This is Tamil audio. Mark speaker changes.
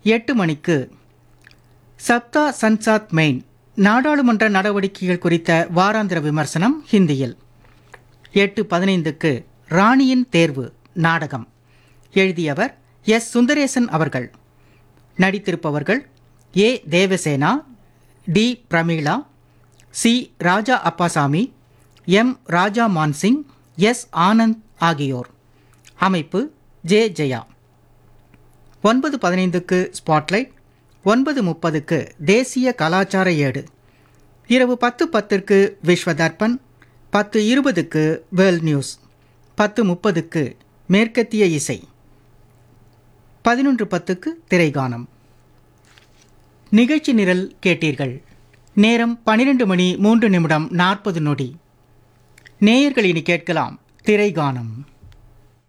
Speaker 1: எட்டு மணிக்கு சப்தா சன்சாத் மெயின் நாடாளுமன்ற நடவடிக்கைகள் குறித்த வாராந்திர விமர்சனம் ஹிந்தியில் எட்டு பதினைந்துக்கு ராணியின் தேர்வு நாடகம் எழுதியவர் எஸ் சுந்தரேசன் அவர்கள் நடித்திருப்பவர்கள் A Devasena T Prameela C Raja Appasamy M Raja Mansingh S Anand ஆகியோர் அமைப்பு ஜே ஜெயா ஒன்பது பதினைந்துக்கு ஸ்பாட்லைட் ஒன்பது முப்பதுக்கு தேசிய கலாச்சார ஏடு இரவு பத்து பத்திற்கு விஸ்வ தர்ப்பன் பத்து இருபதுக்கு வேர்ல்ட் நியூஸ் பத்து முப்பதுக்கு மேற்கத்திய இசை பதினொன்று பத்துக்கு திரைகானம் நிகழ்ச்சி நிரல் கேட்டீர்கள் நேரம் பன்னிரண்டு மணி மூன்று நிமிடம் நாற்பது நொடி நேயர்கள் இனி கேட்கலாம் திரைகானம்